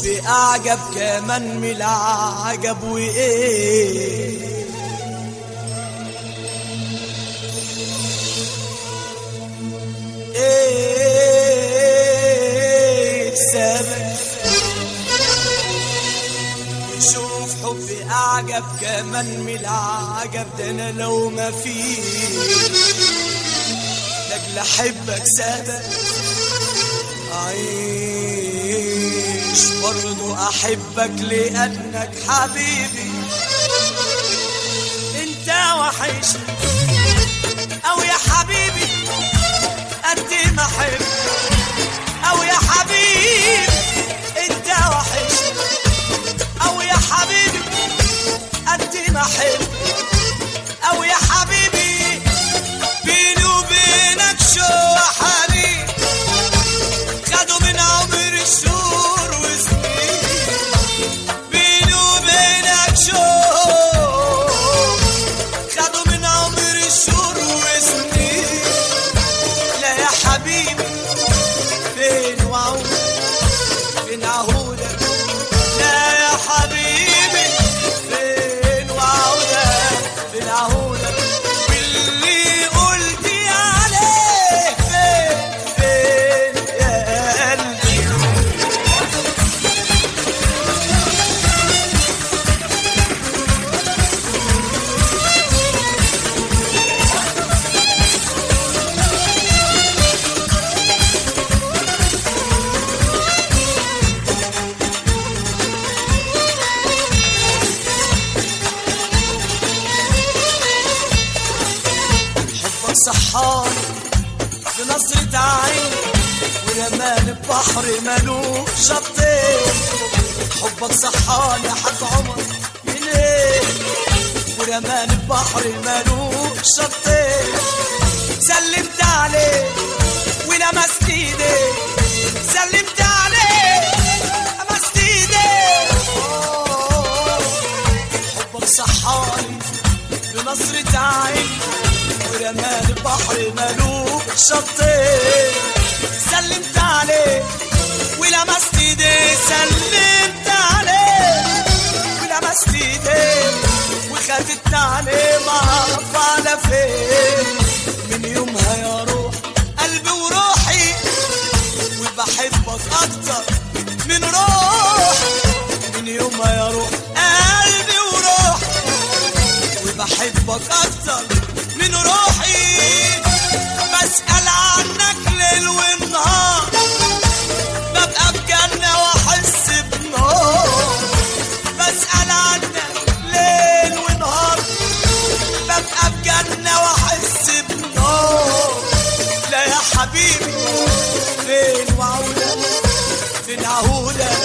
حبي أعجب كمان من العجب وإيه إيه سبب شوف حبي أعجب كمان من العجب ده أنا لو ما فيه لاجل أحبك سبب أعيش برضو أحبك لأنك حبيبي أنت وحشني أو يا حبيبي قد ما أحب أو يا حبيبي أنت وحشني أو يا حبيبي قد ما أحب أو يا حبيبي بيني وبينك شو حبيب خدوا من عمر الشهور وسنين بيني وبينك شو خدوا من عمر الشهور وسنين لا يا حبيبي فين وعودك فين عهودك لا يا حبيبي فين وعودك فين عهودك واللي قلت عليه فين فين يا قلبي حبك صحاني بنظرة عين ورمان البحر مالوش شطين حبك صحاني يا حاج عمر من ايه ورمان البحر مالوش شطين سلمت عليه ولمست ايديه سلمت عليه لمست ايديه آه، حبك صحاني بنظرة عين ورمال البحر مالوش شطين سلمت عليه ولمست ايديه سلمت عليه ولمست ايديه وخدتنا عليه ما اعرف على فين من يومها يا روح قلبي وروحي وبحبك اكتر من روح من يومها يا روح قلبي وروحي وبحبك اكتر من روحي بسأل عنك ليل ونهار ببقى بجنة واحس بنار بسأل عنك ليل ونهار ببقى بجنة واحس بنار لا يا حبيبي فين وعودك فين عهودك